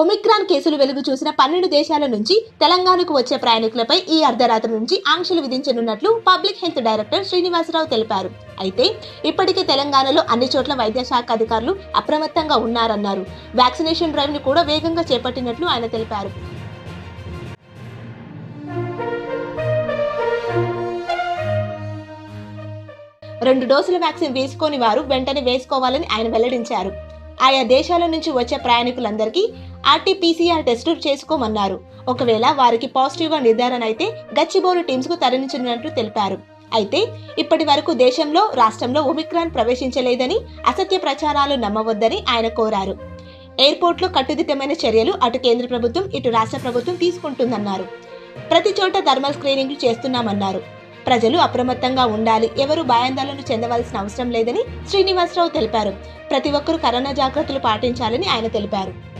Omicron కేసులు వెలుగు చూసిన పన్నెండు దేశాల నుంచి తెలంగాణకు వచ్చే ప్రయాణికులపై ఈ అర్ధరాత్రి నుంచి ఆంక్షలు విధించనున్నట్లు పబ్లిక్ హెల్త్ డైరెక్టర్ శ్రీనివాసరావు తెలిపారు అయితే ఇప్పటికే తెలంగాణలో అన్ని చోట్ల వైద్య శాఖ అధికారులు అప్రమత్తంగా ఉన్నారన్నారు వ్యాక్సినేషన్ డ్రైవ్ ను కూడా వేగంగా చేపట్టినట్లు ఆయన తెలిపారు రెండు డోసుల వ్యాక్సిన్ వేసుకోని వారు వెంటనే వేసుకోవాలని ఆయన వెల్లడించారు ఆయా దేశాల నుంచి వచ్చే ప్రయాణికులందరికీ ఆర్టీపీసీఆర్ టెస్టు చేసుకోమన్నారు ఒకవేళ వారికి పాజిటివ్గా నిర్ధారణ అయితే గచ్చిబౌలి టీమ్స్కు తరలించనున్నట్లు తెలిపారు అయితే ఇప్పటి వరకు దేశంలో రాష్ట్రంలో ఒమిక్రాన్ ప్రవేశించలేదని అసత్య ప్రచారాలు నమ్మవద్దని ఆయన కోరారు ఎయిర్పోర్ట్లో కట్టుదిట్టమైన చర్యలు అటు కేంద్ర ప్రభుత్వం ఇటు రాష్ట్ర ప్రభుత్వం తీసుకుంటుందన్నారు ప్రతి చోట థర్మల్ స్క్రీనింగ్లు చేస్తున్నామన్నారు ప్రజలు అప్రమత్తంగా ఉండాలి ఎవరు భయాందోళన చెందవలసిన అవసరం లేదని శ్రీనివాసరావు తెలిపారు ప్రతి ఒక్కరూ కరోనా జాగ్రత్తలు పాటించాలని ఆయన తెలిపారు